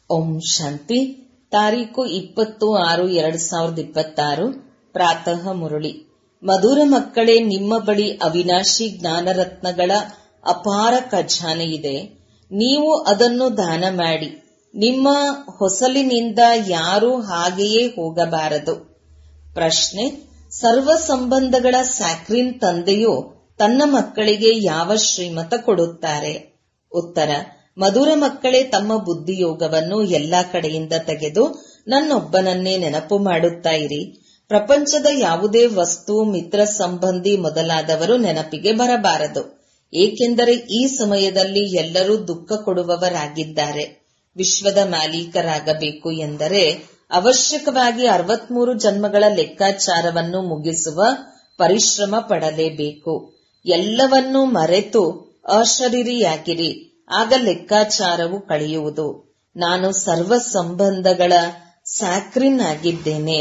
ಓಂ ಶಾಂತಿ ತಾರೀಕು ಇಪ್ಪತ್ತು ಆರು ಎರಡ್ ಸಾವಿರದ ಇಪ್ಪತ್ತಾರು ಪ್ರಾತಃ ಮುರಳಿ ಮಧುರ ಮಕ್ಕಳೇ ನಿಮ್ಮ ಬಳಿ ಅವಿನಾಶಿ ಜ್ಞಾನರತ್ನಗಳ ಅಪಾರ ಖಜಾನೆ ಇದೆ ನೀವು ಅದನ್ನು ದಾನ ಮಾಡಿ ನಿಮ್ಮ ಹೊಸಲಿನಿಂದ ಯಾರೂ ಹಾಗೆಯೇ ಹೋಗಬಾರದು ಪ್ರಶ್ನೆ ಸರ್ವ ಸಂಬಂಧಗಳ ಸ್ಯಾಕ್ರಿನ್ ತಂದೆಯು ತನ್ನ ಮಕ್ಕಳಿಗೆ ಯಾವ ಶ್ರೀಮತ ಕೊಡುತ್ತಾರೆ ಉತ್ತರ ಮಧುರ ಮಕ್ಕಳೇ ತಮ್ಮ ಬುದ್ಧಿಯೋಗವನ್ನು ಎಲ್ಲಾ ಕಡೆಯಿಂದ ತೆಗೆದು ನನ್ನೊಬ್ಬನನ್ನೇ ನೆನಪು ಮಾಡುತ್ತಾ ಇರಿ ಪ್ರಪಂಚದ ಯಾವುದೇ ವಸ್ತು ಮಿತ್ರ ಸಂಬಂಧಿ ಮೊದಲಾದವರು ನೆನಪಿಗೆ ಬರಬಾರದು ಏಕೆಂದರೆ ಈ ಸಮಯದಲ್ಲಿ ಎಲ್ಲರೂ ದುಃಖ ಕೊಡುವವರಾಗಿದ್ದಾರೆ ವಿಶ್ವದ ಮಾಲೀಕರಾಗಬೇಕು ಎಂದರೆ ಅವಶ್ಯಕವಾಗಿ ಅರವತ್ಮೂರು ಜನ್ಮಗಳ ಲೆಕ್ಕಾಚಾರವನ್ನು ಮುಗಿಸುವ ಪರಿಶ್ರಮ ಪಡಲೇಬೇಕು ಎಲ್ಲವನ್ನೂ ಮರೆತು ಅಶರೀರಿಯಾಗಿರಿ ಆಗ ಲೆಕ್ಕಾಚಾರವು ಕಳೆಯುವುದು ನಾನು ಸರ್ವ ಸಂಬಂಧಗಳ ಸ್ಯಾಕ್ರಿನ್ ಆಗಿದ್ದೇನೆ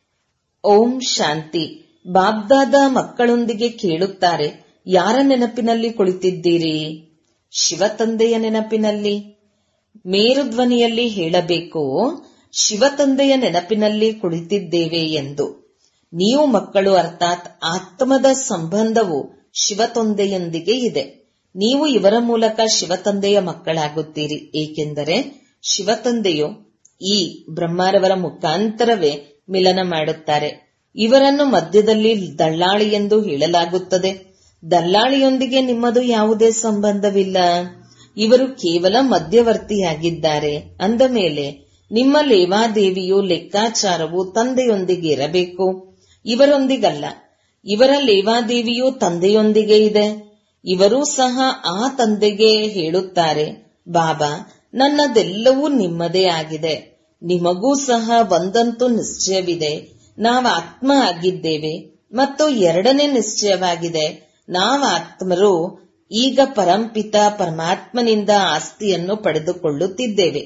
ಓಂ ಶಾಂತಿ ಬಾಬ್ದಾದ ಮಕ್ಕಳೊಂದಿಗೆ ಕೇಳುತ್ತಾರೆ ಯಾರ ನೆನಪಿನಲ್ಲಿ ಕುಳಿತಿದ್ದೀರಿ ಶಿವತಂದೆಯ ನೆನಪಿನಲ್ಲಿ ಮೇರುಧ್ವನಿಯಲ್ಲಿ ಹೇಳಬೇಕು ಶಿವತಂದೆಯ ನೆನಪಿನಲ್ಲಿ ಕುಳಿತಿದ್ದೇವೆ ಎಂದು ನೀವು ಮಕ್ಕಳು ಅರ್ಥಾತ್ ಆತ್ಮದ ಸಂಬಂಧವು ಶಿವತಂದೆಯೊಂದಿಗೆ ಇದೆ ನೀವು ಇವರ ಮೂಲಕ ಶಿವತಂದೆಯ ಮಕ್ಕಳಾಗುತ್ತೀರಿ ಏಕೆಂದರೆ ಶಿವತಂದೆಯು ಈ ಬ್ರಹ್ಮಾರವರ ಮುಖಾಂತರವೇ ಮಿಲನ ಮಾಡುತ್ತಾರೆ ಇವರನ್ನು ಮಧ್ಯದಲ್ಲಿ ದಳ್ಳಾಳಿ ಎಂದು ಹೇಳಲಾಗುತ್ತದೆ ದಲ್ಲಾಳಿಯೊಂದಿಗೆ ನಿಮ್ಮದು ಯಾವುದೇ ಸಂಬಂಧವಿಲ್ಲ ಇವರು ಕೇವಲ ಮಧ್ಯವರ್ತಿಯಾಗಿದ್ದಾರೆ ಅಂದ ಮೇಲೆ ನಿಮ್ಮ ಲೇವಾದೇವಿಯು ಲೆಕ್ಕಾಚಾರವು ತಂದೆಯೊಂದಿಗೆ ಇರಬೇಕು ಇವರೊಂದಿಗಲ್ಲ ಇವರ ಲೇವಾದೇವಿಯು ತಂದೆಯೊಂದಿಗೆ ಇದೆ ಇವರೂ ಸಹ ಆ ತಂದೆಗೆ ಹೇಳುತ್ತಾರೆ ಬಾಬಾ ನನ್ನದೆಲ್ಲವೂ ನಿಮ್ಮದೇ ಆಗಿದೆ ನಿಮಗೂ ಸಹ ಒಂದಂತೂ ನಿಶ್ಚಯವಿದೆ ನಾವು ಆತ್ಮ ಆಗಿದ್ದೇವೆ ಮತ್ತು ಎರಡನೇ ನಿಶ್ಚಯವಾಗಿದೆ ನಾವು ಆತ್ಮರು ಈಗ ಪರಂಪಿತ ಪರಮಾತ್ಮನಿಂದ ಆಸ್ತಿಯನ್ನು ಪಡೆದುಕೊಳ್ಳುತ್ತಿದ್ದೇವೆ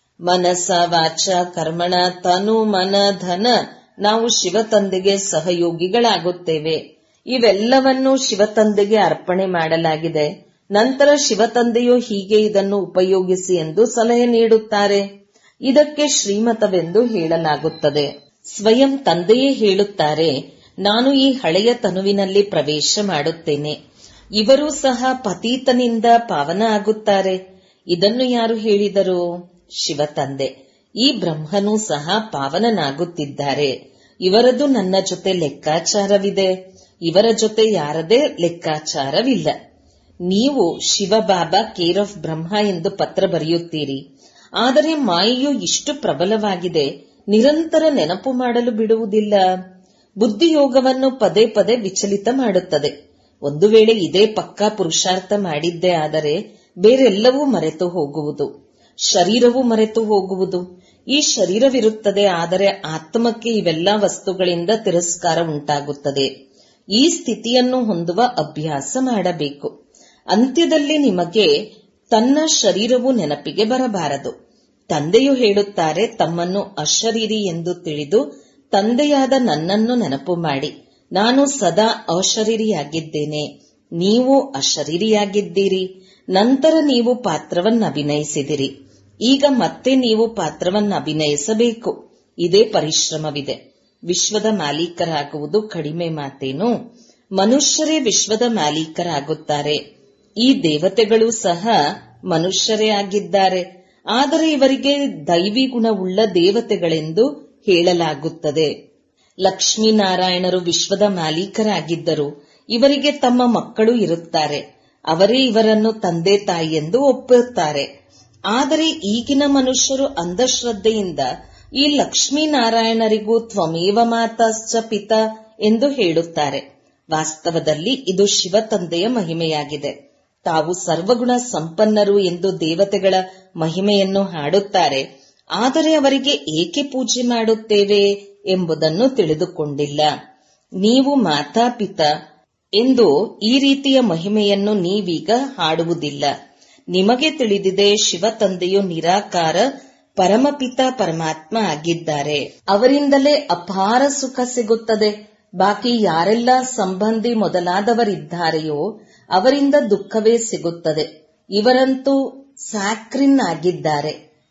ಮನಸ ವಾಚ ಕರ್ಮಣ ತನು ಮನ ಧನ ನಾವು ಶಿವತಂದೆಗೆ ಸಹಯೋಗಿಗಳಾಗುತ್ತೇವೆ ಇವೆಲ್ಲವನ್ನೂ ಶಿವತಂದೆಗೆ ಅರ್ಪಣೆ ಮಾಡಲಾಗಿದೆ ನಂತರ ಶಿವತಂದೆಯು ಹೀಗೆ ಇದನ್ನು ಉಪಯೋಗಿಸಿ ಎಂದು ಸಲಹೆ ನೀಡುತ್ತಾರೆ ಇದಕ್ಕೆ ಶ್ರೀಮತವೆಂದು ಹೇಳಲಾಗುತ್ತದೆ ಸ್ವಯಂ ತಂದೆಯೇ ಹೇಳುತ್ತಾರೆ ನಾನು ಈ ಹಳೆಯ ತನುವಿನಲ್ಲಿ ಪ್ರವೇಶ ಮಾಡುತ್ತೇನೆ ಇವರೂ ಸಹ ಪತೀತನಿಂದ ಪಾವನ ಆಗುತ್ತಾರೆ ಇದನ್ನು ಯಾರು ಹೇಳಿದರು ಶಿವತಂದೆ ಈ ಬ್ರಹ್ಮನೂ ಸಹ ಪಾವನನಾಗುತ್ತಿದ್ದಾರೆ ಇವರದು ನನ್ನ ಜೊತೆ ಲೆಕ್ಕಾಚಾರವಿದೆ ಇವರ ಜೊತೆ ಯಾರದೇ ಲೆಕ್ಕಾಚಾರವಿಲ್ಲ ನೀವು ಶಿವಬಾಬಾ ಕೇರ್ ಆಫ್ ಬ್ರಹ್ಮ ಎಂದು ಪತ್ರ ಬರೆಯುತ್ತೀರಿ ಆದರೆ ಮಾಯೆಯು ಇಷ್ಟು ಪ್ರಬಲವಾಗಿದೆ ನಿರಂತರ ನೆನಪು ಮಾಡಲು ಬಿಡುವುದಿಲ್ಲ ಬುದ್ಧಿಯೋಗವನ್ನು ಪದೇ ಪದೇ ವಿಚಲಿತ ಮಾಡುತ್ತದೆ ಒಂದು ವೇಳೆ ಇದೇ ಪಕ್ಕಾ ಪುರುಷಾರ್ಥ ಮಾಡಿದ್ದೇ ಆದರೆ ಬೇರೆಲ್ಲವೂ ಮರೆತು ಹೋಗುವುದು ಶರೀರವು ಮರೆತು ಹೋಗುವುದು ಈ ಶರೀರವಿರುತ್ತದೆ ಆದರೆ ಆತ್ಮಕ್ಕೆ ಇವೆಲ್ಲ ವಸ್ತುಗಳಿಂದ ತಿರಸ್ಕಾರ ಉಂಟಾಗುತ್ತದೆ ಈ ಸ್ಥಿತಿಯನ್ನು ಹೊಂದುವ ಅಭ್ಯಾಸ ಮಾಡಬೇಕು ಅಂತ್ಯದಲ್ಲಿ ನಿಮಗೆ ತನ್ನ ಶರೀರವು ನೆನಪಿಗೆ ಬರಬಾರದು ತಂದೆಯು ಹೇಳುತ್ತಾರೆ ತಮ್ಮನ್ನು ಅಶರೀರಿ ಎಂದು ತಿಳಿದು ತಂದೆಯಾದ ನನ್ನನ್ನು ನೆನಪು ಮಾಡಿ ನಾನು ಸದಾ ಅಶರೀರಿಯಾಗಿದ್ದೇನೆ ನೀವು ಅಶರೀರಿಯಾಗಿದ್ದೀರಿ ನಂತರ ನೀವು ಪಾತ್ರವನ್ನು ಅಭಿನಯಿಸಿದಿರಿ ಈಗ ಮತ್ತೆ ನೀವು ಪಾತ್ರವನ್ನು ಅಭಿನಯಿಸಬೇಕು ಇದೇ ಪರಿಶ್ರಮವಿದೆ ವಿಶ್ವದ ಮಾಲೀಕರಾಗುವುದು ಕಡಿಮೆ ಮಾತೇನು ಮನುಷ್ಯರೇ ವಿಶ್ವದ ಮಾಲೀಕರಾಗುತ್ತಾರೆ ಈ ದೇವತೆಗಳು ಸಹ ಮನುಷ್ಯರೇ ಆಗಿದ್ದಾರೆ ಆದರೆ ಇವರಿಗೆ ದೈವಿ ಗುಣವುಳ್ಳ ದೇವತೆಗಳೆಂದು ಹೇಳಲಾಗುತ್ತದೆ ಲಕ್ಷ್ಮೀನಾರಾಯಣರು ವಿಶ್ವದ ಮಾಲೀಕರಾಗಿದ್ದರು ಇವರಿಗೆ ತಮ್ಮ ಮಕ್ಕಳು ಇರುತ್ತಾರೆ ಅವರೇ ಇವರನ್ನು ತಂದೆ ತಾಯಿ ಎಂದು ಒಪ್ಪುತ್ತಾರೆ ಆದರೆ ಈಗಿನ ಮನುಷ್ಯರು ಅಂಧಶ್ರದ್ಧೆಯಿಂದ ಈ ಲಕ್ಷ್ಮೀನಾರಾಯಣರಿಗೂ ತ್ವಮೇವ ಮಾತಾಶ್ಚ ಪಿತ ಎಂದು ಹೇಳುತ್ತಾರೆ ವಾಸ್ತವದಲ್ಲಿ ಇದು ಶಿವತಂದೆಯ ಮಹಿಮೆಯಾಗಿದೆ ತಾವು ಸರ್ವಗುಣ ಸಂಪನ್ನರು ಎಂದು ದೇವತೆಗಳ ಮಹಿಮೆಯನ್ನು ಹಾಡುತ್ತಾರೆ ಆದರೆ ಅವರಿಗೆ ಏಕೆ ಪೂಜೆ ಮಾಡುತ್ತೇವೆ ಎಂಬುದನ್ನು ತಿಳಿದುಕೊಂಡಿಲ್ಲ ನೀವು ಮಾತಾಪಿತ ಎಂದು ಈ ರೀತಿಯ ಮಹಿಮೆಯನ್ನು ನೀವೀಗ ಹಾಡುವುದಿಲ್ಲ ನಿಮಗೆ ತಿಳಿದಿದೆ ಶಿವತಂದೆಯು ನಿರಾಕಾರ ಪರಮಪಿತ ಪರಮಾತ್ಮ ಆಗಿದ್ದಾರೆ ಅವರಿಂದಲೇ ಅಪಾರ ಸುಖ ಸಿಗುತ್ತದೆ ಬಾಕಿ ಯಾರೆಲ್ಲ ಸಂಬಂಧಿ ಮೊದಲಾದವರಿದ್ದಾರೆಯೋ ಅವರಿಂದ ದುಃಖವೇ ಸಿಗುತ್ತದೆ ಇವರಂತೂ ಸ್ಯಾಕ್ರಿನ್ ಆಗಿದ್ದಾರೆ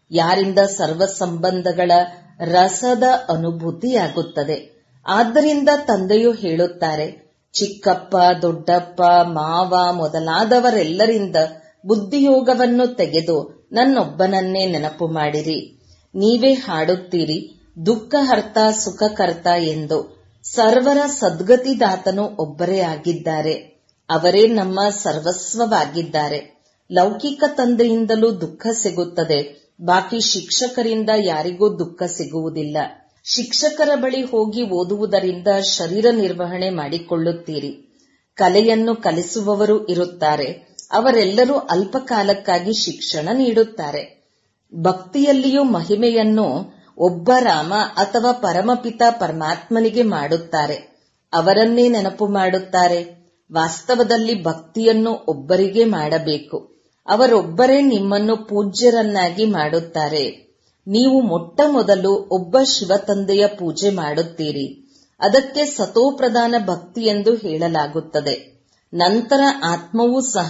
ಯಾರಿಂದ ಸರ್ವ ಸಂಬಂಧಗಳ ರಸದ ಅನುಭೂತಿಯಾಗುತ್ತದೆ ಆದ್ದರಿಂದ ತಂದೆಯು ಹೇಳುತ್ತಾರೆ ಚಿಕ್ಕಪ್ಪ ದೊಡ್ಡಪ್ಪ ಮಾವ ಮೊದಲಾದವರೆಲ್ಲರಿಂದ ಬುದ್ಧಿಯೋಗವನ್ನು ತೆಗೆದು ನನ್ನೊಬ್ಬನನ್ನೇ ನೆನಪು ಮಾಡಿರಿ ನೀವೇ ಹಾಡುತ್ತೀರಿ ದುಃಖಹರ್ತ ಸುಖಕರ್ತ ಎಂದು ಸರ್ವರ ಸದ್ಗತಿದಾತನು ಒಬ್ಬರೇ ಆಗಿದ್ದಾರೆ ಅವರೇ ನಮ್ಮ ಸರ್ವಸ್ವವಾಗಿದ್ದಾರೆ ಲೌಕಿಕ ತಂದೆಯಿಂದಲೂ ದುಃಖ ಸಿಗುತ್ತದೆ ಬಾಕಿ ಶಿಕ್ಷಕರಿಂದ ಯಾರಿಗೂ ದುಃಖ ಸಿಗುವುದಿಲ್ಲ ಶಿಕ್ಷಕರ ಬಳಿ ಹೋಗಿ ಓದುವುದರಿಂದ ಶರೀರ ನಿರ್ವಹಣೆ ಮಾಡಿಕೊಳ್ಳುತ್ತೀರಿ ಕಲೆಯನ್ನು ಕಲಿಸುವವರು ಇರುತ್ತಾರೆ ಅವರೆಲ್ಲರೂ ಅಲ್ಪಕಾಲಕ್ಕಾಗಿ ಶಿಕ್ಷಣ ನೀಡುತ್ತಾರೆ ಭಕ್ತಿಯಲ್ಲಿಯೂ ಮಹಿಮೆಯನ್ನು ಒಬ್ಬ ರಾಮ ಅಥವಾ ಪರಮಪಿತ ಪರಮಾತ್ಮನಿಗೆ ಮಾಡುತ್ತಾರೆ ಅವರನ್ನೇ ನೆನಪು ಮಾಡುತ್ತಾರೆ ವಾಸ್ತವದಲ್ಲಿ ಭಕ್ತಿಯನ್ನು ಒಬ್ಬರಿಗೆ ಮಾಡಬೇಕು ಅವರೊಬ್ಬರೇ ನಿಮ್ಮನ್ನು ಪೂಜ್ಯರನ್ನಾಗಿ ಮಾಡುತ್ತಾರೆ ನೀವು ಮೊಟ್ಟ ಮೊದಲು ಒಬ್ಬ ಶಿವತಂದೆಯ ಪೂಜೆ ಮಾಡುತ್ತೀರಿ ಅದಕ್ಕೆ ಸತೋಪ್ರಧಾನ ಭಕ್ತಿ ಎಂದು ಹೇಳಲಾಗುತ್ತದೆ ನಂತರ ಆತ್ಮವೂ ಸಹ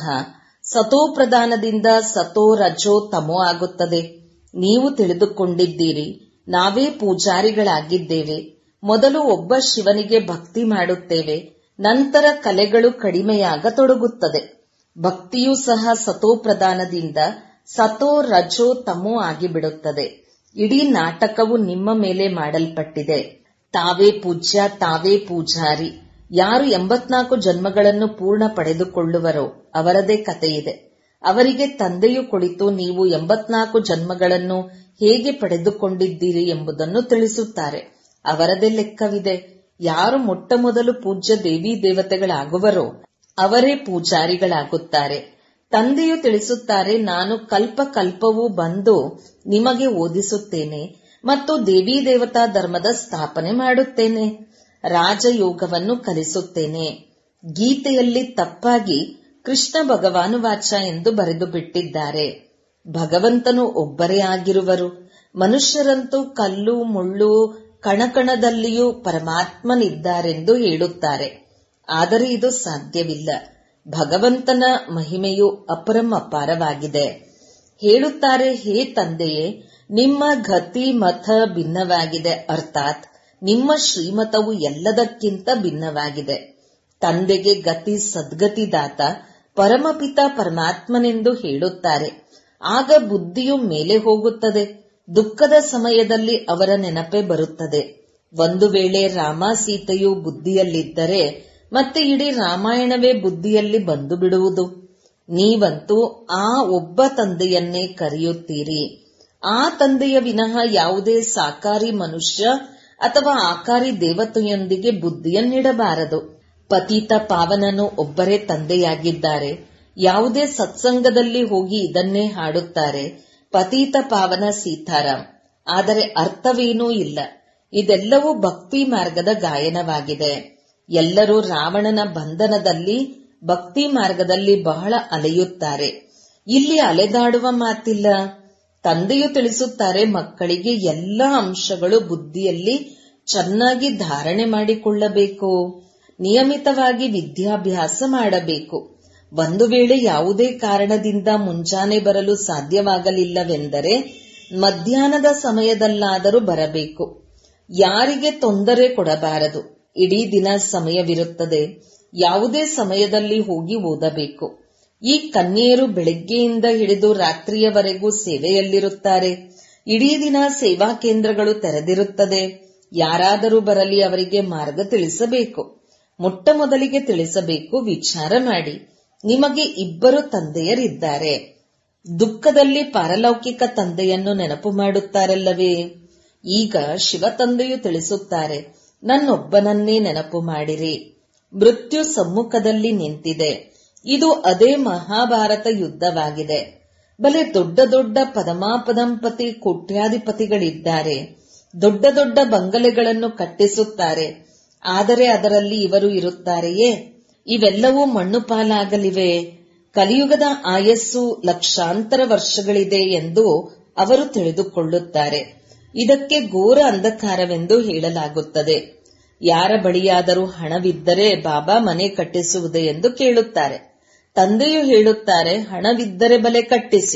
ಸತೋಪ್ರಧಾನದಿಂದ ಸತೋ ರಜೋ ತಮೋ ಆಗುತ್ತದೆ ನೀವು ತಿಳಿದುಕೊಂಡಿದ್ದೀರಿ ನಾವೇ ಪೂಜಾರಿಗಳಾಗಿದ್ದೇವೆ ಮೊದಲು ಒಬ್ಬ ಶಿವನಿಗೆ ಭಕ್ತಿ ಮಾಡುತ್ತೇವೆ ನಂತರ ಕಲೆಗಳು ಕಡಿಮೆಯಾಗತೊಡಗುತ್ತದೆ ಭಕ್ತಿಯೂ ಸಹ ಸತೋಪ್ರಧಾನದಿಂದ ಸತೋ ರಜೋ ತಮೋ ಆಗಿಬಿಡುತ್ತದೆ ಇಡೀ ನಾಟಕವು ನಿಮ್ಮ ಮೇಲೆ ಮಾಡಲ್ಪಟ್ಟಿದೆ ತಾವೇ ಪೂಜ್ಯ ತಾವೇ ಪೂಜಾರಿ ಯಾರು ಎಂಬತ್ನಾಲ್ಕು ಜನ್ಮಗಳನ್ನು ಪೂರ್ಣ ಪಡೆದುಕೊಳ್ಳುವರೋ ಅವರದೇ ಕಥೆಯಿದೆ ಅವರಿಗೆ ತಂದೆಯು ಕುಳಿತು ನೀವು ಎಂಬತ್ನಾಲ್ಕು ಜನ್ಮಗಳನ್ನು ಹೇಗೆ ಪಡೆದುಕೊಂಡಿದ್ದೀರಿ ಎಂಬುದನ್ನು ತಿಳಿಸುತ್ತಾರೆ ಅವರದೇ ಲೆಕ್ಕವಿದೆ ಯಾರು ಮೊಟ್ಟ ಮೊದಲು ಪೂಜ್ಯ ದೇವಿ ದೇವತೆಗಳಾಗುವರೋ ಅವರೇ ಪೂಜಾರಿಗಳಾಗುತ್ತಾರೆ ತಂದೆಯು ತಿಳಿಸುತ್ತಾರೆ ನಾನು ಕಲ್ಪ ಕಲ್ಪವೂ ಬಂದು ನಿಮಗೆ ಓದಿಸುತ್ತೇನೆ ಮತ್ತು ದೇವಿ ದೇವತಾ ಧರ್ಮದ ಸ್ಥಾಪನೆ ಮಾಡುತ್ತೇನೆ ರಾಜಯೋಗವನ್ನು ಕಲಿಸುತ್ತೇನೆ ಗೀತೆಯಲ್ಲಿ ತಪ್ಪಾಗಿ ಕೃಷ್ಣ ಭಗವಾನು ವಾಚ ಎಂದು ಬರೆದು ಬಿಟ್ಟಿದ್ದಾರೆ ಭಗವಂತನು ಒಬ್ಬರೇ ಆಗಿರುವರು ಮನುಷ್ಯರಂತೂ ಕಲ್ಲು ಮುಳ್ಳು ಕಣಕಣದಲ್ಲಿಯೂ ಪರಮಾತ್ಮನಿದ್ದಾರೆಂದು ಹೇಳುತ್ತಾರೆ ಆದರೆ ಇದು ಸಾಧ್ಯವಿಲ್ಲ ಭಗವಂತನ ಮಹಿಮೆಯು ಅಪರಂ ಅಪಾರವಾಗಿದೆ ಹೇಳುತ್ತಾರೆ ಹೇ ತಂದೆಯೇ ನಿಮ್ಮ ಗತಿ ಮತ ಭಿನ್ನವಾಗಿದೆ ಅರ್ಥಾತ್ ನಿಮ್ಮ ಶ್ರೀಮತವು ಎಲ್ಲದಕ್ಕಿಂತ ಭಿನ್ನವಾಗಿದೆ ತಂದೆಗೆ ಗತಿ ಸದ್ಗತಿದಾತ ಪರಮಪಿತ ಪರಮಾತ್ಮನೆಂದು ಹೇಳುತ್ತಾರೆ ಆಗ ಬುದ್ಧಿಯು ಮೇಲೆ ಹೋಗುತ್ತದೆ ದುಃಖದ ಸಮಯದಲ್ಲಿ ಅವರ ನೆನಪೇ ಬರುತ್ತದೆ ಒಂದು ವೇಳೆ ರಾಮ ಸೀತೆಯು ಬುದ್ಧಿಯಲ್ಲಿದ್ದರೆ ಮತ್ತೆ ಇಡೀ ರಾಮಾಯಣವೇ ಬುದ್ಧಿಯಲ್ಲಿ ಬಂದು ಬಿಡುವುದು ನೀವಂತೂ ಆ ಒಬ್ಬ ತಂದೆಯನ್ನೇ ಕರೆಯುತ್ತೀರಿ ಆ ತಂದೆಯ ವಿನಃ ಯಾವುದೇ ಸಾಕಾರಿ ಮನುಷ್ಯ ಅಥವಾ ಆಕಾರಿ ದೇವತೆಯೊಂದಿಗೆ ಬುದ್ಧಿಯನ್ನಿಡಬಾರದು ಪತೀತ ಪಾವನನು ಒಬ್ಬರೇ ತಂದೆಯಾಗಿದ್ದಾರೆ ಯಾವುದೇ ಸತ್ಸಂಗದಲ್ಲಿ ಹೋಗಿ ಇದನ್ನೇ ಹಾಡುತ್ತಾರೆ ಪತೀತ ಪಾವನ ಸೀತಾರಾಮ್ ಆದರೆ ಅರ್ಥವೇನೂ ಇಲ್ಲ ಇದೆಲ್ಲವೂ ಭಕ್ತಿ ಮಾರ್ಗದ ಗಾಯನವಾಗಿದೆ ಎಲ್ಲರೂ ರಾವಣನ ಬಂಧನದಲ್ಲಿ ಭಕ್ತಿ ಮಾರ್ಗದಲ್ಲಿ ಬಹಳ ಅಲೆಯುತ್ತಾರೆ ಇಲ್ಲಿ ಅಲೆದಾಡುವ ಮಾತಿಲ್ಲ ತಂದೆಯು ತಿಳಿಸುತ್ತಾರೆ ಮಕ್ಕಳಿಗೆ ಎಲ್ಲ ಅಂಶಗಳು ಬುದ್ಧಿಯಲ್ಲಿ ಚೆನ್ನಾಗಿ ಧಾರಣೆ ಮಾಡಿಕೊಳ್ಳಬೇಕು ನಿಯಮಿತವಾಗಿ ವಿದ್ಯಾಭ್ಯಾಸ ಮಾಡಬೇಕು ಒಂದು ವೇಳೆ ಯಾವುದೇ ಕಾರಣದಿಂದ ಮುಂಜಾನೆ ಬರಲು ಸಾಧ್ಯವಾಗಲಿಲ್ಲವೆಂದರೆ ಮಧ್ಯಾಹ್ನದ ಸಮಯದಲ್ಲಾದರೂ ಬರಬೇಕು ಯಾರಿಗೆ ತೊಂದರೆ ಕೊಡಬಾರದು ಇಡೀ ದಿನ ಸಮಯವಿರುತ್ತದೆ ಯಾವುದೇ ಸಮಯದಲ್ಲಿ ಹೋಗಿ ಓದಬೇಕು ಈ ಕನ್ಯೆಯರು ಬೆಳಗ್ಗೆಯಿಂದ ಹಿಡಿದು ರಾತ್ರಿಯವರೆಗೂ ಸೇವೆಯಲ್ಲಿರುತ್ತಾರೆ ಇಡೀ ದಿನ ಸೇವಾ ಕೇಂದ್ರಗಳು ತೆರೆದಿರುತ್ತದೆ ಯಾರಾದರೂ ಬರಲಿ ಅವರಿಗೆ ಮಾರ್ಗ ತಿಳಿಸಬೇಕು ಮೊಟ್ಟ ಮೊದಲಿಗೆ ತಿಳಿಸಬೇಕು ವಿಚಾರ ಮಾಡಿ ನಿಮಗೆ ಇಬ್ಬರು ತಂದೆಯರಿದ್ದಾರೆ ದುಃಖದಲ್ಲಿ ಪಾರಲೌಕಿಕ ತಂದೆಯನ್ನು ನೆನಪು ಮಾಡುತ್ತಾರಲ್ಲವೇ ಈಗ ಶಿವ ತಂದೆಯು ತಿಳಿಸುತ್ತಾರೆ ನನ್ನೊಬ್ಬನನ್ನೇ ನೆನಪು ಮಾಡಿರಿ ಮೃತ್ಯು ಸಮ್ಮುಖದಲ್ಲಿ ನಿಂತಿದೆ ಇದು ಅದೇ ಮಹಾಭಾರತ ಯುದ್ಧವಾಗಿದೆ ಬಲೆ ದೊಡ್ಡ ದೊಡ್ಡ ಪದಮಾಪದಂಪತಿ ಕೋಟ್ಯಾಧಿಪತಿಗಳಿದ್ದಾರೆ ದೊಡ್ಡ ದೊಡ್ಡ ಬಂಗಲೆಗಳನ್ನು ಕಟ್ಟಿಸುತ್ತಾರೆ ಆದರೆ ಅದರಲ್ಲಿ ಇವರು ಇರುತ್ತಾರೆಯೇ ಇವೆಲ್ಲವೂ ಮಣ್ಣು ಪಾಲಾಗಲಿವೆ ಕಲಿಯುಗದ ಆಯಸ್ಸು ಲಕ್ಷಾಂತರ ವರ್ಷಗಳಿದೆ ಎಂದು ಅವರು ತಿಳಿದುಕೊಳ್ಳುತ್ತಾರೆ ಇದಕ್ಕೆ ಘೋರ ಅಂಧಕಾರವೆಂದು ಹೇಳಲಾಗುತ್ತದೆ ಯಾರ ಬಳಿಯಾದರೂ ಹಣವಿದ್ದರೆ ಬಾಬಾ ಮನೆ ಕಟ್ಟಿಸುವುದೇ ಎಂದು ಕೇಳುತ್ತಾರೆ ತಂದೆಯು ಹೇಳುತ್ತಾರೆ ಹಣವಿದ್ದರೆ ಬಲೆ ಕಟ್ಟಿಸಿ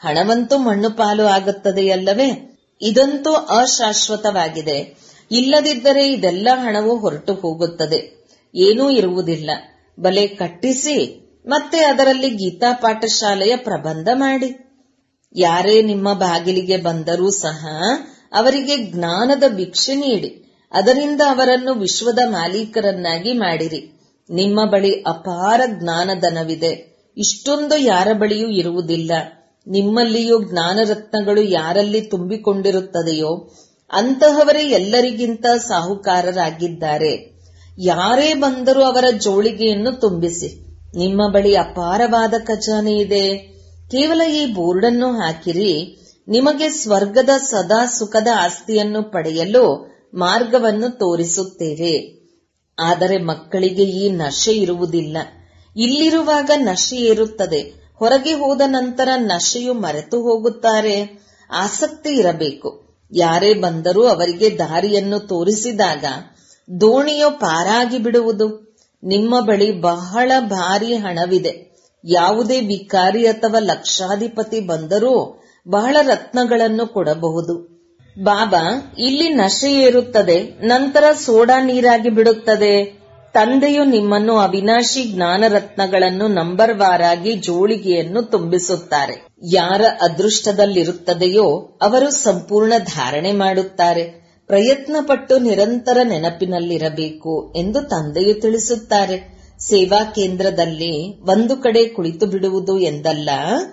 ಹಣವಂತೂ ಮಣ್ಣು ಪಾಲು ಆಗುತ್ತದೆಯಲ್ಲವೇ ಇದಂತೂ ಅಶಾಶ್ವತವಾಗಿದೆ ಇಲ್ಲದಿದ್ದರೆ ಇದೆಲ್ಲ ಹಣವು ಹೊರಟು ಹೋಗುತ್ತದೆ ಏನೂ ಇರುವುದಿಲ್ಲ ಬಲೆ ಕಟ್ಟಿಸಿ ಮತ್ತೆ ಅದರಲ್ಲಿ ಗೀತಾ ಪಾಠಶಾಲೆಯ ಪ್ರಬಂಧ ಮಾಡಿ ಯಾರೇ ನಿಮ್ಮ ಬಾಗಿಲಿಗೆ ಬಂದರೂ ಸಹ ಅವರಿಗೆ ಜ್ಞಾನದ ಭಿಕ್ಷೆ ನೀಡಿ ಅದರಿಂದ ಅವರನ್ನು ವಿಶ್ವದ ಮಾಲೀಕರನ್ನಾಗಿ ಮಾಡಿರಿ ನಿಮ್ಮ ಬಳಿ ಅಪಾರ ಜ್ಞಾನಧನವಿದೆ ಇಷ್ಟೊಂದು ಯಾರ ಬಳಿಯೂ ಇರುವುದಿಲ್ಲ ನಿಮ್ಮಲ್ಲಿಯೂ ಜ್ಞಾನರತ್ನಗಳು ಯಾರಲ್ಲಿ ತುಂಬಿಕೊಂಡಿರುತ್ತದೆಯೋ ಅಂತಹವರೇ ಎಲ್ಲರಿಗಿಂತ ಸಾಹುಕಾರರಾಗಿದ್ದಾರೆ ಯಾರೇ ಬಂದರೂ ಅವರ ಜೋಳಿಗೆಯನ್ನು ತುಂಬಿಸಿ ನಿಮ್ಮ ಬಳಿ ಅಪಾರವಾದ ಖಜಾನೆ ಇದೆ ಕೇವಲ ಈ ಬೋರ್ಡನ್ನು ಹಾಕಿರಿ ನಿಮಗೆ ಸ್ವರ್ಗದ ಸದಾ ಸುಖದ ಆಸ್ತಿಯನ್ನು ಪಡೆಯಲು ಮಾರ್ಗವನ್ನು ತೋರಿಸುತ್ತೇವೆ ಆದರೆ ಮಕ್ಕಳಿಗೆ ಈ ನಶೆ ಇರುವುದಿಲ್ಲ ಇಲ್ಲಿರುವಾಗ ನಶೆ ಏರುತ್ತದೆ ಹೊರಗೆ ಹೋದ ನಂತರ ನಶೆಯು ಮರೆತು ಹೋಗುತ್ತಾರೆ ಆಸಕ್ತಿ ಇರಬೇಕು ಯಾರೇ ಬಂದರೂ ಅವರಿಗೆ ದಾರಿಯನ್ನು ತೋರಿಸಿದಾಗ ದೋಣಿಯು ಪಾರಾಗಿ ಬಿಡುವುದು ನಿಮ್ಮ ಬಳಿ ಬಹಳ ಭಾರಿ ಹಣವಿದೆ ಯಾವುದೇ ವಿಕಾರಿ ಅಥವಾ ಲಕ್ಷಾಧಿಪತಿ ಬಂದರೂ ಬಹಳ ರತ್ನಗಳನ್ನು ಕೊಡಬಹುದು ಬಾಬಾ ಇಲ್ಲಿ ನಶೆ ಏರುತ್ತದೆ ನಂತರ ಸೋಡಾ ನೀರಾಗಿ ಬಿಡುತ್ತದೆ ತಂದೆಯು ನಿಮ್ಮನ್ನು ಅವಿನಾಶಿ ಜ್ಞಾನ ರತ್ನಗಳನ್ನು ನಂಬರ್ ವಾರಾಗಿ ಜೋಳಿಗೆಯನ್ನು ತುಂಬಿಸುತ್ತಾರೆ ಯಾರ ಅದೃಷ್ಟದಲ್ಲಿರುತ್ತದೆಯೋ ಅವರು ಸಂಪೂರ್ಣ ಧಾರಣೆ ಮಾಡುತ್ತಾರೆ ಪ್ರಯತ್ನ ಪಟ್ಟು ನಿರಂತರ ನೆನಪಿನಲ್ಲಿರಬೇಕು ಎಂದು ತಂದೆಯು ತಿಳಿಸುತ್ತಾರೆ ಸೇವಾ ಕೇಂದ್ರದಲ್ಲಿ ಒಂದು ಕಡೆ ಕುಳಿತು ಬಿಡುವುದು ಎಂದಲ್ಲ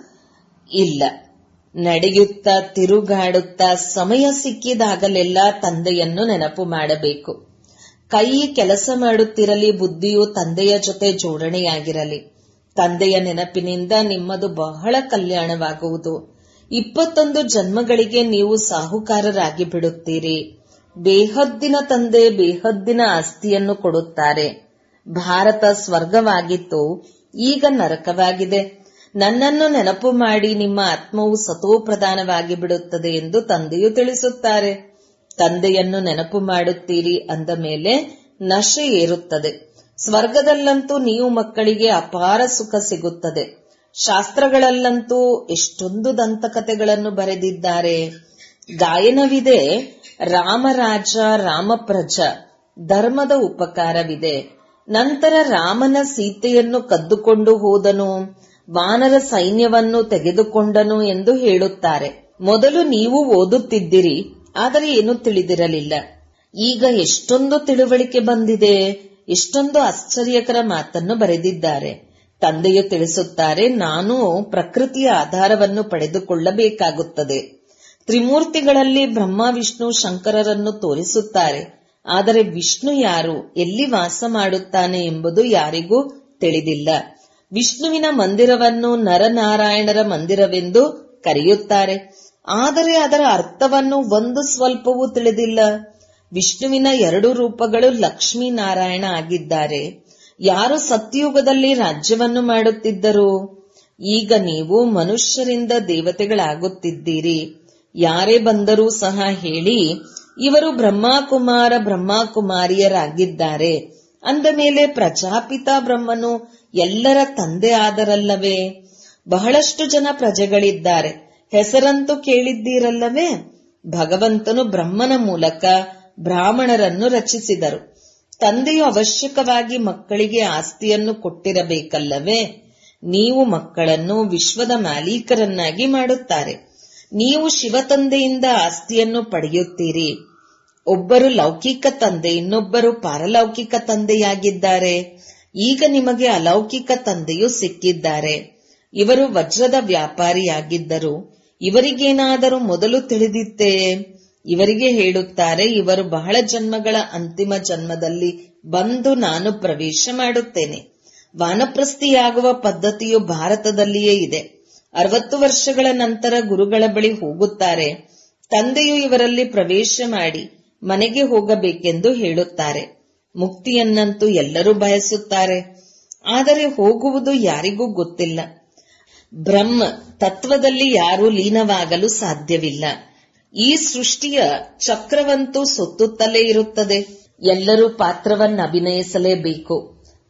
ಇಲ್ಲ ನಡೆಯುತ್ತಾ ತಿರುಗಾಡುತ್ತಾ ಸಮಯ ಸಿಕ್ಕಿದಾಗಲೆಲ್ಲ ತಂದೆಯನ್ನು ನೆನಪು ಮಾಡಬೇಕು ಕೈ ಕೆಲಸ ಮಾಡುತ್ತಿರಲಿ ಬುದ್ಧಿಯು ತಂದೆಯ ಜೊತೆ ಜೋಡಣೆಯಾಗಿರಲಿ ತಂದೆಯ ನೆನಪಿನಿಂದ ನಿಮ್ಮದು ಬಹಳ ಕಲ್ಯಾಣವಾಗುವುದು ಇಪ್ಪತ್ತೊಂದು ಜನ್ಮಗಳಿಗೆ ನೀವು ಸಾಹುಕಾರರಾಗಿ ಬಿಡುತ್ತೀರಿ ಬೇಹದ್ದಿನ ತಂದೆ ಬೇಹದ್ದಿನ ಆಸ್ತಿಯನ್ನು ಕೊಡುತ್ತಾರೆ ಭಾರತ ಸ್ವರ್ಗವಾಗಿತ್ತು ಈಗ ನರಕವಾಗಿದೆ ನನ್ನನ್ನು ನೆನಪು ಮಾಡಿ ನಿಮ್ಮ ಆತ್ಮವು ಸತೋಪ್ರಧಾನವಾಗಿ ಬಿಡುತ್ತದೆ ಎಂದು ತಂದೆಯು ತಿಳಿಸುತ್ತಾರೆ ತಂದೆಯನ್ನು ನೆನಪು ಮಾಡುತ್ತೀರಿ ಅಂದ ಮೇಲೆ ನಶೆ ಏರುತ್ತದೆ ಸ್ವರ್ಗದಲ್ಲಂತೂ ನೀವು ಮಕ್ಕಳಿಗೆ ಅಪಾರ ಸುಖ ಸಿಗುತ್ತದೆ ಶಾಸ್ತ್ರಗಳಲ್ಲಂತೂ ಎಷ್ಟೊಂದು ದಂತಕಥೆಗಳನ್ನು ಬರೆದಿದ್ದಾರೆ ಗಾಯನವಿದೆ ರಾಮರಾಜ ರಾಮಪ್ರಜ ಧರ್ಮದ ಉಪಕಾರವಿದೆ ನಂತರ ರಾಮನ ಸೀತೆಯನ್ನು ಕದ್ದುಕೊಂಡು ಹೋದನು ವಾನರ ಸೈನ್ಯವನ್ನು ತೆಗೆದುಕೊಂಡನು ಎಂದು ಹೇಳುತ್ತಾರೆ ಮೊದಲು ನೀವು ಓದುತ್ತಿದ್ದಿರಿ ಆದರೆ ಏನು ತಿಳಿದಿರಲಿಲ್ಲ ಈಗ ಎಷ್ಟೊಂದು ತಿಳುವಳಿಕೆ ಬಂದಿದೆ ಎಷ್ಟೊಂದು ಆಶ್ಚರ್ಯಕರ ಮಾತನ್ನು ಬರೆದಿದ್ದಾರೆ ತಂದೆಯು ತಿಳಿಸುತ್ತಾರೆ ನಾನು ಪ್ರಕೃತಿಯ ಆಧಾರವನ್ನು ಪಡೆದುಕೊಳ್ಳಬೇಕಾಗುತ್ತದೆ ತ್ರಿಮೂರ್ತಿಗಳಲ್ಲಿ ಬ್ರಹ್ಮ ವಿಷ್ಣು ಶಂಕರರನ್ನು ತೋರಿಸುತ್ತಾರೆ ಆದರೆ ವಿಷ್ಣು ಯಾರು ಎಲ್ಲಿ ವಾಸ ಮಾಡುತ್ತಾನೆ ಎಂಬುದು ಯಾರಿಗೂ ತಿಳಿದಿಲ್ಲ ವಿಷ್ಣುವಿನ ಮಂದಿರವನ್ನು ನರನಾರಾಯಣರ ಮಂದಿರವೆಂದು ಕರೆಯುತ್ತಾರೆ ಆದರೆ ಅದರ ಅರ್ಥವನ್ನು ಒಂದು ಸ್ವಲ್ಪವೂ ತಿಳಿದಿಲ್ಲ ವಿಷ್ಣುವಿನ ಎರಡು ರೂಪಗಳು ಲಕ್ಷ್ಮೀನಾರಾಯಣ ಆಗಿದ್ದಾರೆ ಯಾರು ಸತ್ಯುಗದಲ್ಲಿ ರಾಜ್ಯವನ್ನು ಮಾಡುತ್ತಿದ್ದರು ಈಗ ನೀವು ಮನುಷ್ಯರಿಂದ ದೇವತೆಗಳಾಗುತ್ತಿದ್ದೀರಿ ಯಾರೇ ಬಂದರೂ ಸಹ ಹೇಳಿ ಇವರು ಬ್ರಹ್ಮಕುಮಾರ ಬ್ರಹ್ಮಕುಮಾರಿಯರಾಗಿದ್ದಾರೆ ಅಂದ ಮೇಲೆ ಪ್ರಜಾಪಿತ ಬ್ರಹ್ಮನು ಎಲ್ಲರ ತಂದೆ ಆದರಲ್ಲವೇ ಬಹಳಷ್ಟು ಜನ ಪ್ರಜೆಗಳಿದ್ದಾರೆ ಹೆಸರಂತೂ ಕೇಳಿದ್ದೀರಲ್ಲವೇ ಭಗವಂತನು ಬ್ರಹ್ಮನ ಮೂಲಕ ಬ್ರಾಹ್ಮಣರನ್ನು ರಚಿಸಿದರು ತಂದೆಯು ಅವಶ್ಯಕವಾಗಿ ಮಕ್ಕಳಿಗೆ ಆಸ್ತಿಯನ್ನು ಕೊಟ್ಟಿರಬೇಕಲ್ಲವೇ ನೀವು ಮಕ್ಕಳನ್ನು ವಿಶ್ವದ ಮಾಲೀಕರನ್ನಾಗಿ ಮಾಡುತ್ತಾರೆ ನೀವು ಶಿವ ತಂದೆಯಿಂದ ಆಸ್ತಿಯನ್ನು ಪಡೆಯುತ್ತೀರಿ ಒಬ್ಬರು ಲೌಕಿಕ ತಂದೆ ಇನ್ನೊಬ್ಬರು ಪಾರಲೌಕಿಕ ತಂದೆಯಾಗಿದ್ದಾರೆ ಈಗ ನಿಮಗೆ ಅಲೌಕಿಕ ತಂದೆಯು ಸಿಕ್ಕಿದ್ದಾರೆ ಇವರು ವಜ್ರದ ವ್ಯಾಪಾರಿಯಾಗಿದ್ದರು ಇವರಿಗೇನಾದರೂ ಮೊದಲು ತಿಳಿದಿತ್ತೇ ಇವರಿಗೆ ಹೇಳುತ್ತಾರೆ ಇವರು ಬಹಳ ಜನ್ಮಗಳ ಅಂತಿಮ ಜನ್ಮದಲ್ಲಿ ಬಂದು ನಾನು ಪ್ರವೇಶ ಮಾಡುತ್ತೇನೆ ವಾನಪ್ರಸ್ಥಿಯಾಗುವ ಪದ್ಧತಿಯು ಭಾರತದಲ್ಲಿಯೇ ಇದೆ ಅರವತ್ತು ವರ್ಷಗಳ ನಂತರ ಗುರುಗಳ ಬಳಿ ಹೋಗುತ್ತಾರೆ ತಂದೆಯು ಇವರಲ್ಲಿ ಪ್ರವೇಶ ಮಾಡಿ ಮನೆಗೆ ಹೋಗಬೇಕೆಂದು ಹೇಳುತ್ತಾರೆ ಮುಕ್ತಿಯನ್ನಂತೂ ಎಲ್ಲರೂ ಬಯಸುತ್ತಾರೆ ಆದರೆ ಹೋಗುವುದು ಯಾರಿಗೂ ಗೊತ್ತಿಲ್ಲ ಬ್ರಹ್ಮ ತತ್ವದಲ್ಲಿ ಯಾರೂ ಲೀನವಾಗಲು ಸಾಧ್ಯವಿಲ್ಲ ಈ ಸೃಷ್ಟಿಯ ಚಕ್ರವಂತೂ ಸುತ್ತುತ್ತಲೇ ಇರುತ್ತದೆ ಎಲ್ಲರೂ ಪಾತ್ರವನ್ನು ಅಭಿನಯಿಸಲೇಬೇಕು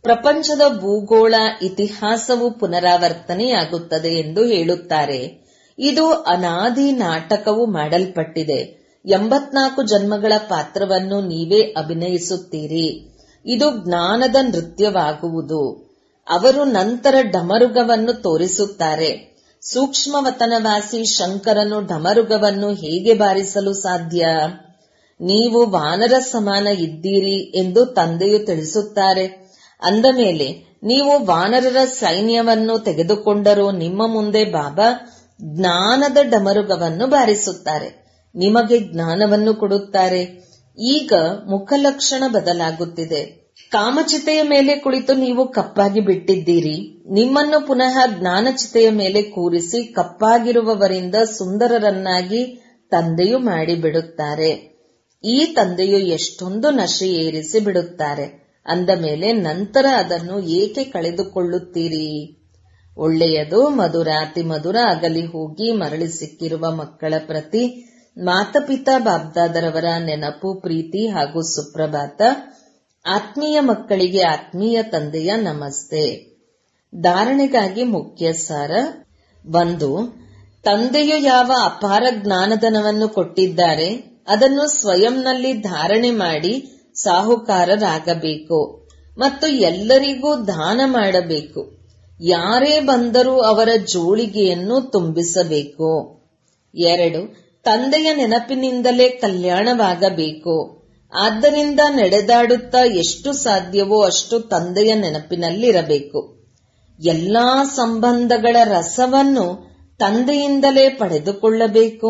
ಪ್ರಪಂಚದ ಭೂಗೋಳ ಇತಿಹಾಸವು ಪುನರಾವರ್ತನೆಯಾಗುತ್ತದೆ ಎಂದು ಹೇಳುತ್ತಾರೆ ಇದು ಅನಾದಿ ನಾಟಕವು ಮಾಡಲ್ಪಟ್ಟಿದೆ ಎಂಬತ್ನಾಲ್ಕು ಜನ್ಮಗಳ ಪಾತ್ರವನ್ನು ನೀವೇ ಅಭಿನಯಿಸುತ್ತೀರಿ ಇದು ಜ್ಞಾನದ ನೃತ್ಯವಾಗುವುದು ಅವರು ನಂತರ ಡಮರುಗವನ್ನು ತೋರಿಸುತ್ತಾರೆ ಸೂಕ್ಷ್ಮವತನವಾಸಿ ಶಂಕರನು ಡಮರುಗವನ್ನು ಹೇಗೆ ಬಾರಿಸಲು ಸಾಧ್ಯ ನೀವು ವಾನರ ಸಮಾನ ಇದ್ದೀರಿ ಎಂದು ತಂದೆಯು ತಿಳಿಸುತ್ತಾರೆ ಅಂದ ಮೇಲೆ ನೀವು ವಾನರರ ಸೈನ್ಯವನ್ನು ತೆಗೆದುಕೊಂಡರೂ ನಿಮ್ಮ ಮುಂದೆ ಬಾಬಾ ಜ್ಞಾನದ ಡಮರುಗವನ್ನು ಬಾರಿಸುತ್ತಾರೆ ನಿಮಗೆ ಜ್ಞಾನವನ್ನು ಕೊಡುತ್ತಾರೆ ಈಗ ಮುಖಲಕ್ಷಣ ಬದಲಾಗುತ್ತಿದೆ ಕಾಮಚಿತೆಯ ಮೇಲೆ ಕುಳಿತು ನೀವು ಕಪ್ಪಾಗಿ ಬಿಟ್ಟಿದ್ದೀರಿ ನಿಮ್ಮನ್ನು ಪುನಃ ಜ್ಞಾನಚಿತೆಯ ಮೇಲೆ ಕೂರಿಸಿ ಕಪ್ಪಾಗಿರುವವರಿಂದ ಸುಂದರರನ್ನಾಗಿ ತಂದೆಯು ಮಾಡಿಬಿಡುತ್ತಾರೆ ಈ ತಂದೆಯು ಎಷ್ಟೊಂದು ನಶೆ ಏರಿಸಿ ಬಿಡುತ್ತಾರೆ ಅಂದ ಮೇಲೆ ನಂತರ ಅದನ್ನು ಏಕೆ ಕಳೆದುಕೊಳ್ಳುತ್ತೀರಿ ಒಳ್ಳೆಯದು ಮಧುರ ಅತಿ ಮಧುರ ಅಗಲಿ ಹೋಗಿ ಮರಳಿ ಸಿಕ್ಕಿರುವ ಮಕ್ಕಳ ಪ್ರತಿ ಮಾತಪಿತಾ ಬಾಬ್ದಾದರವರ ನೆನಪು ಪ್ರೀತಿ ಹಾಗೂ ಸುಪ್ರಭಾತ ಆತ್ಮೀಯ ಮಕ್ಕಳಿಗೆ ಆತ್ಮೀಯ ತಂದೆಯ ನಮಸ್ತೆ ಧಾರಣೆಗಾಗಿ ಮುಖ್ಯ ಸಾರ ಒಂದು ತಂದೆಯು ಯಾವ ಅಪಾರ ಜ್ಞಾನಧನವನ್ನು ಕೊಟ್ಟಿದ್ದಾರೆ ಅದನ್ನು ಸ್ವಯಂನಲ್ಲಿ ಧಾರಣೆ ಮಾಡಿ ಸಾಹುಕಾರರಾಗಬೇಕು ಮತ್ತು ಎಲ್ಲರಿಗೂ ದಾನ ಮಾಡಬೇಕು ಯಾರೇ ಬಂದರೂ ಅವರ ಜೋಳಿಗೆಯನ್ನು ತುಂಬಿಸಬೇಕು ಎರಡು ತಂದೆಯ ನೆನಪಿನಿಂದಲೇ ಕಲ್ಯಾಣವಾಗಬೇಕು ಆದ್ದರಿಂದ ನಡೆದಾಡುತ್ತಾ ಎಷ್ಟು ಸಾಧ್ಯವೋ ಅಷ್ಟು ತಂದೆಯ ನೆನಪಿನಲ್ಲಿರಬೇಕು ಎಲ್ಲಾ ಸಂಬಂಧಗಳ ರಸವನ್ನು ತಂದೆಯಿಂದಲೇ ಪಡೆದುಕೊಳ್ಳಬೇಕು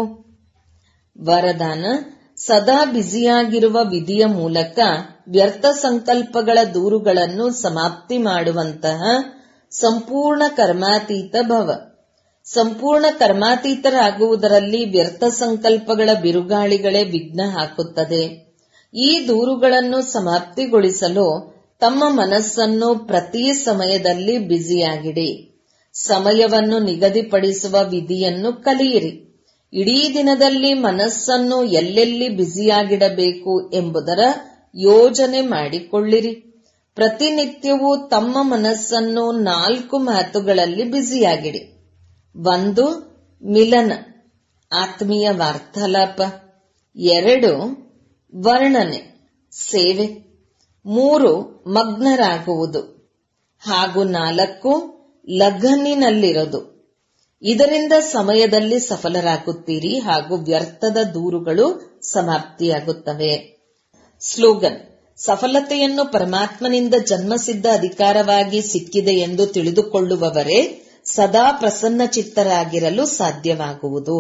ವರದಾನ ಸದಾ ಬ್ಯುಸಿಯಾಗಿರುವ ವಿಧಿಯ ಮೂಲಕ ವ್ಯರ್ಥ ಸಂಕಲ್ಪಗಳ ದೂರುಗಳನ್ನು ಸಮಾಪ್ತಿ ಮಾಡುವಂತಹ ಸಂಪೂರ್ಣ ಕರ್ಮಾತೀತ ಭವ ಸಂಪೂರ್ಣ ಕರ್ಮಾತೀತರಾಗುವುದರಲ್ಲಿ ವ್ಯರ್ಥ ಸಂಕಲ್ಪಗಳ ಬಿರುಗಾಳಿಗಳೇ ವಿಘ್ನ ಹಾಕುತ್ತದೆ ಈ ದೂರುಗಳನ್ನು ಸಮಾಪ್ತಿಗೊಳಿಸಲು ತಮ್ಮ ಮನಸ್ಸನ್ನು ಪ್ರತಿ ಸಮಯದಲ್ಲಿ ಬ್ಯುಸಿಯಾಗಿಡಿ ಸಮಯವನ್ನು ನಿಗದಿಪಡಿಸುವ ವಿಧಿಯನ್ನು ಕಲಿಯಿರಿ ಇಡೀ ದಿನದಲ್ಲಿ ಮನಸ್ಸನ್ನು ಎಲ್ಲೆಲ್ಲಿ ಬ್ಯುಸಿಯಾಗಿಡಬೇಕು ಎಂಬುದರ ಯೋಜನೆ ಮಾಡಿಕೊಳ್ಳಿರಿ ಪ್ರತಿನಿತ್ಯವೂ ತಮ್ಮ ಮನಸ್ಸನ್ನು ನಾಲ್ಕು ಮಾತುಗಳಲ್ಲಿ ಬ್ಯುಸಿಯಾಗಿಡಿ ಒಂದು ಮಿಲನ ಆತ್ಮೀಯ ವಾರ್ತಾಲಾಪ ಎರಡು ವರ್ಣನೆ ಸೇವೆ ಮೂರು ಮಗ್ನರಾಗುವುದು ಹಾಗೂ ನಾಲ್ಕು ಲಗನ್ನಿನಲ್ಲಿರೋದು ಇದರಿಂದ ಸಮಯದಲ್ಲಿ ಸಫಲರಾಗುತ್ತೀರಿ ಹಾಗೂ ವ್ಯರ್ಥದ ದೂರುಗಳು ಸಮಾಪ್ತಿಯಾಗುತ್ತವೆ ಸ್ಲೋಗನ್ ಸಫಲತೆಯನ್ನು ಪರಮಾತ್ಮನಿಂದ ಜನ್ಮಸಿದ್ಧ ಅಧಿಕಾರವಾಗಿ ಸಿಕ್ಕಿದೆ ಎಂದು ತಿಳಿದುಕೊಳ್ಳುವವರೇ ಸದಾ ಪ್ರಸನ್ನಚಿತ್ತರಾಗಿರಲು ಸಾಧ್ಯವಾಗುವುದು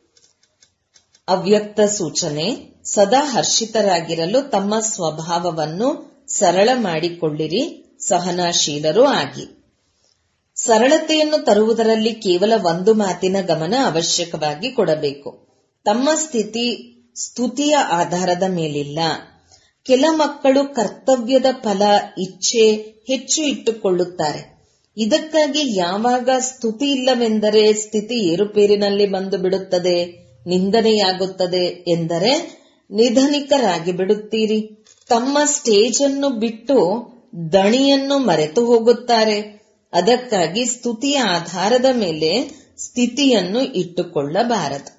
ಅವ್ಯಕ್ತ ಸೂಚನೆ ಸದಾ ಹರ್ಷಿತರಾಗಿರಲು ತಮ್ಮ ಸ್ವಭಾವವನ್ನು ಸರಳ ಮಾಡಿಕೊಳ್ಳಿರಿ ಸಹನಾಶೀಲರೂ ಆಗಿ ಸರಳತೆಯನ್ನು ತರುವುದರಲ್ಲಿ ಕೇವಲ ಒಂದು ಮಾತಿನ ಗಮನ ಅವಶ್ಯಕವಾಗಿ ಕೊಡಬೇಕು ತಮ್ಮ ಸ್ಥಿತಿ ಸ್ತುತಿಯ ಆಧಾರದ ಮೇಲಿಲ್ಲ ಕೆಲ ಮಕ್ಕಳು ಕರ್ತವ್ಯದ ಫಲ ಇಚ್ಛೆ ಹೆಚ್ಚು ಇಟ್ಟುಕೊಳ್ಳುತ್ತಾರೆ ಇದಕ್ಕಾಗಿ ಯಾವಾಗ ಸ್ತುತಿ ಇಲ್ಲವೆಂದರೆ ಸ್ಥಿತಿ ಏರುಪೇರಿನಲ್ಲಿ ಬಂದು ಬಿಡುತ್ತದೆ ನಿಂದನೆಯಾಗುತ್ತದೆ ಎಂದರೆ ನಿಧನಿಕರಾಗಿ ಬಿಡುತ್ತೀರಿ ತಮ್ಮ ಸ್ಟೇಜ್ ಅನ್ನು ಬಿಟ್ಟು ದಣಿಯನ್ನು ಮರೆತು ಹೋಗುತ್ತಾರೆ ಅದಕ್ಕಾಗಿ ಸ್ತುತಿಯ ಆಧಾರದ ಮೇಲೆ ಸ್ಥಿತಿಯನ್ನು ಇಟ್ಟುಕೊಳ್ಳಬಾರದು